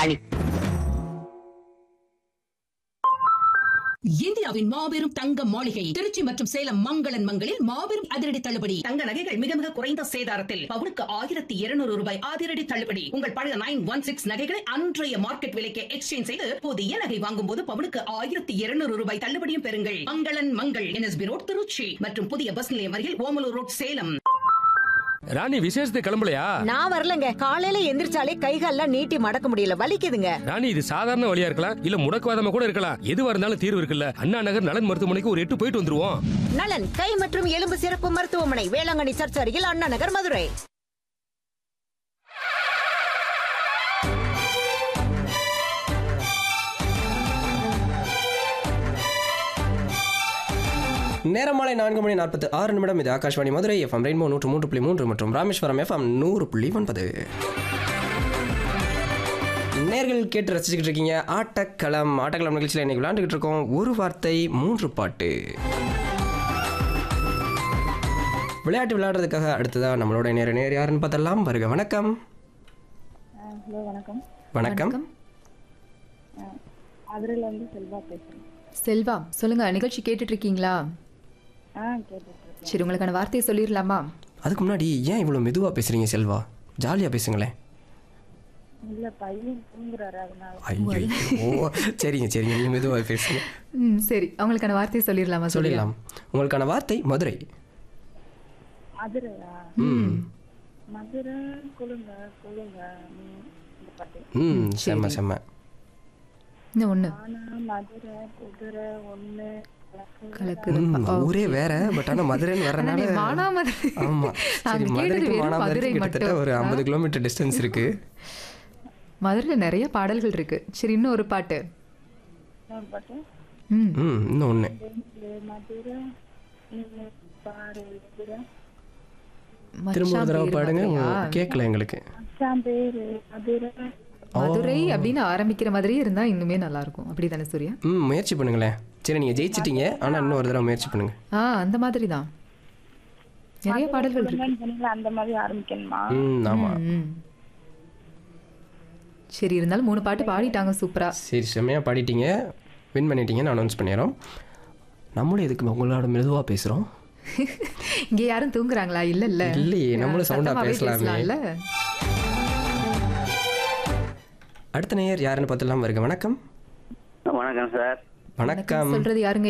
அணி இந்தியாவின் மாபெரும் தங்க மாளிகை திருச்சி மற்றும் சேலம் மங்களன் மங்களில் மாபெரும் அதிரடி தள்ளுபடி தங்க நகைகள் மிக மிக குறைந்த சேதாரத்தில் பவுனுக்கு ஆயிரத்தி இருநூறு ரூபாய் அதிரடி தள்ளுபடி உங்கள் பழைய நைன் ஒன் சிக்ஸ் நகைகளை அன்றைய மார்க்கெட் விலைக்கு எக்ஸ்சேஞ்ச் செய்து புதிய நகை வாங்கும் போது பவுனுக்கு ஆயிரத்தி இருநூறு ரூபாய் தள்ளுபடியும் பெறுங்கள் மங்களன் மங்கள் என்எஸ்பி ரோட் திருச்சி மற்றும் புதிய பஸ் நிலையம் அருகில் ஓமலூர் ரோட் சேலம் ராணி விசேஷத்துக்கு கிளம்பலையா நான் வரலங்க காலையில எந்திரிச்சாலே கைகால்லாம் நீட்டி மடக்க முடியல வலிக்குதுங்க ராணி இது சாதாரண வழியா இருக்கலாம் இல்ல முடக்குவாதமா கூட இருக்கலாம் எதுவா இருந்தாலும் தீர்வு இருக்குல்ல அண்ணா நகர் நலன் மருத்துவமனைக்கு ஒரு எட்டு போயிட்டு வந்துருவோம் நலன் கை மற்றும் எலும்பு சிறப்பு மருத்துவமனை வேளாங்கண்ணி சர்ச் அருகில் அண்ணா நகர் மதுரை நேரம் மாலை நான்கு மணி நாற்பத்து ஆறு நிமிடம் இது ஆகாஷ்வாணி மதுரை எஃப்எம் ரெயின்போ நூற்று மூன்று புள்ளி மூன்று மற்றும் ராமேஸ்வரம் எஃப்எம் நூறு புள்ளி ஒன்பது நேர்கள் கேட்டு ரசிச்சுக்கிட்டு இருக்கீங்க ஆட்டக்களம் ஆட்டக்களம் நிகழ்ச்சியில் இன்னைக்கு விளையாண்டுக்கிட்டு இருக்கோம் ஒரு வார்த்தை மூன்று பாட்டு விளையாட்டு விளையாடுறதுக்காக அடுத்ததாக நம்மளோட நேர நேர் யாருன்னு பார்த்தலாம் வருக வணக்கம் ஹலோ வணக்கம் வணக்கம் மதுரையிலேருந்து செல்வா பேசுகிறேன் செல்வா சொல்லுங்க நிகழ்ச்சி கேட்டுட்டு இருக்கீங்களா ஆ கேட்டுட்ருக்கேன் சரி உங்களுக்கான வார்த்தையை சொல்லிடலாமா அதுக்கு முன்னாடி ஏன் இவ்வளோ மெதுவாக பேசுகிறீங்க செல்வா ஜாலியாக பேசுங்களேன் இல்லை பையன் தூங்குறாரு அதனால ஐயோ சரிங்க சரிங்க நீங்கள் மெதுவாக பேசுங்க ம் சரி அவங்களுக்கான வார்த்தையை சொல்லிடலாமா சொல்லிடலாம் உங்களுக்கான வார்த்தை மதுரை மதுரையா ம் மதுரை கொழுங்க கொழுங்க ம், இந்த பாட்டு ம் செம்ம செம்ம இன்னும் ஒண்ணு ஆனா மதுரை குதிரை ஒன்று கலக்குது ம், ஊரே வேற பட் ஆனா மதுரைன்னு ஆனா வரனால நீ மானாமதுரை ஆமா நாங்க சரி கேட்டது மதுரைக்கு வெறும் மானாமதுரைக்கு மதுரை கிட்டத்தட்ட மட்டும். ஒரு ஐம்பது கிலோமீட்டர் டிஸ்டன்ஸ் இருக்கு மதுரையில நிறைய பாடல்கள் இருக்கு சரி இன்னும் ஒரு பாட்டு இன்னொரு பாட்டு ம் ம் இன்னும் ஒன்று ரெண்டு மதுரை நின்னு பாரு எதிர திரும்ப ஒரு மச்சான் தடவை பேரு பாடுங்க மதுரையா? கேட்கல எங்களுக்கு அச்சாம் பேரு மதுரை மதுரை அப்படின்னு ஆரம்பிக்கிற மாதிரியே இருந்தா இன்னுமே நல்லா இருக்கும் அப்படிதானே சூர்யா ம் முயற்சி பண்ணுங்களேன் சரி நீங்க ஜெயிச்சிட்டீங்க ஆனா இன்னும் ஒரு தடவை முயற்சி பண்ணுங்க ஆ அந்த மாதிரி தான் நிறைய பாடல்கள் இருக்கு கொழுங்கன்னு சொன்னீங்களா அந்த மாதிரி ஆரம்பிக்கணுமா ம் ஆமா ம். சரி இருந்தாலும் மூணு பாட்டு பாடிட்டாங்க சூப்பரா சரி செம்மையா பாடிட்டீங்க வின் பண்ணிட்டீங்கன்னு அனௌன்ஸ் பண்ணிடுறோம் நம்மளும் எதுக்கு உங்களோட மெதுவா பேசுறோம் இங்க யாரும் தூங்குறாங்களா இல்ல இல்ல இல்லையே, நம்மளும் sound ஆ சத்தமாவே பேசலாமே. பேசலாம்ல அடுத்த நேயர் யாருன்னு பார்த்துலாம் வருக வணக்கம் வணக்கம் சார் வணக்கம் சொல்றது யாருங்க